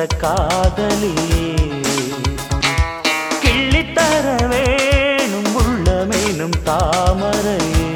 காதலியே கிள்ளித்தர வேணும் உள்ளமேனும் தாமரையே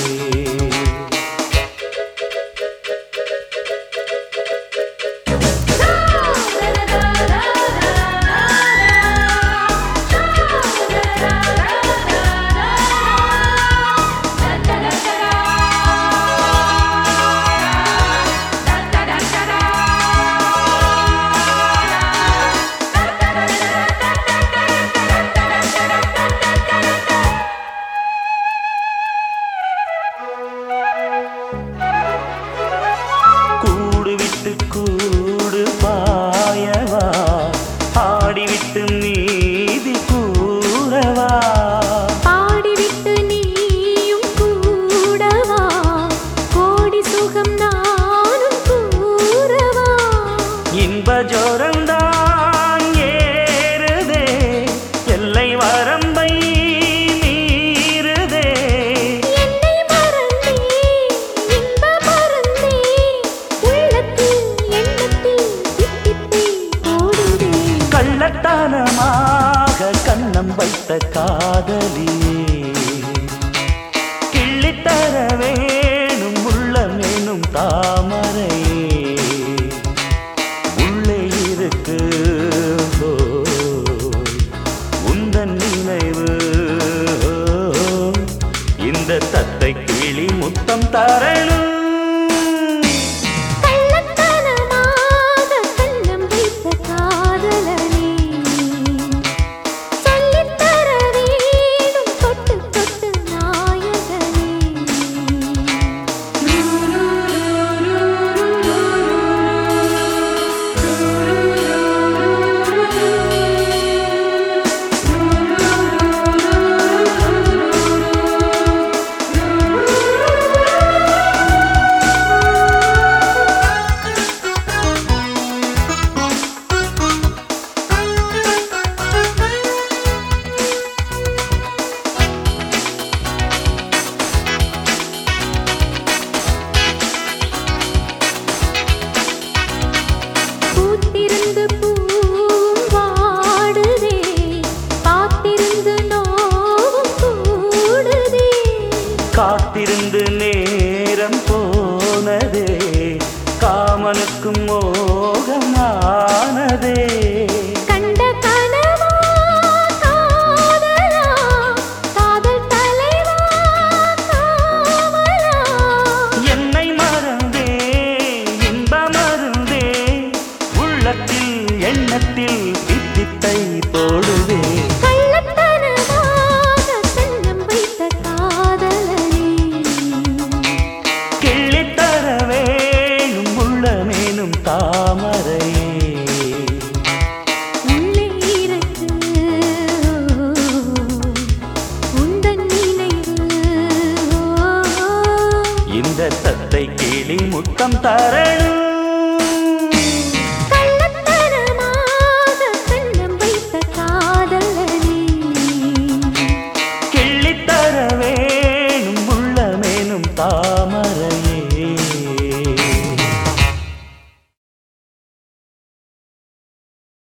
கூடு விட்டு கூடு பாயவா ஆடிவிட்டு நீதி கூறவா பாடிவிட்டு நீயும் கூடவா கோடி சுகம் நானும் கூறவா இன்ப ஜோரந்தான் ஏறுதே எல்லை வரம்பை மீறுதே என்னை மறந்தே இன்ப மறந்தே உள்ளத்தில் எண்ணத்தில் தித்திப்பை போடுதே கள்ளத்தனமாக கண்ணம் வைத்த காதலியே கிள்ளித்தர வேணும் உள்ளமேனும் தாமரையே உள்ளே இருக்கு ஓ, உந்தன் நினைவு ஓ, இந்த தத்தை கிளி முத்தம் தரணும் கள்ளத்தனமாக கண்ணம் வைத்த காதலனே சொல்லித்தர வேணும் தொட்டு தொட்டு பூத்திருந்து பூவும் வாடுதே காத்திருந்து நோவும் கூடுதே காத்திருந்து நேரம் போனதே காமனுக்கும் மோகமானதே கண்ட கனவா காதலா காதல் தலைவா காவலா என்னை மறந்தே இன்ப மருந்தே உள்ளத்தில் எண்ணத்தில் தித்தித்தை போடுவே கள்ளத்தனமாக கண்ணம் வைத்த காதலனே கிள்ளித்தர வேணும் உள்ளமேனும் தாமரையே உள்ளே இருக்கு உந்தன் நினைவு இந்த தத்தை கிளி முத்தம் தரணும்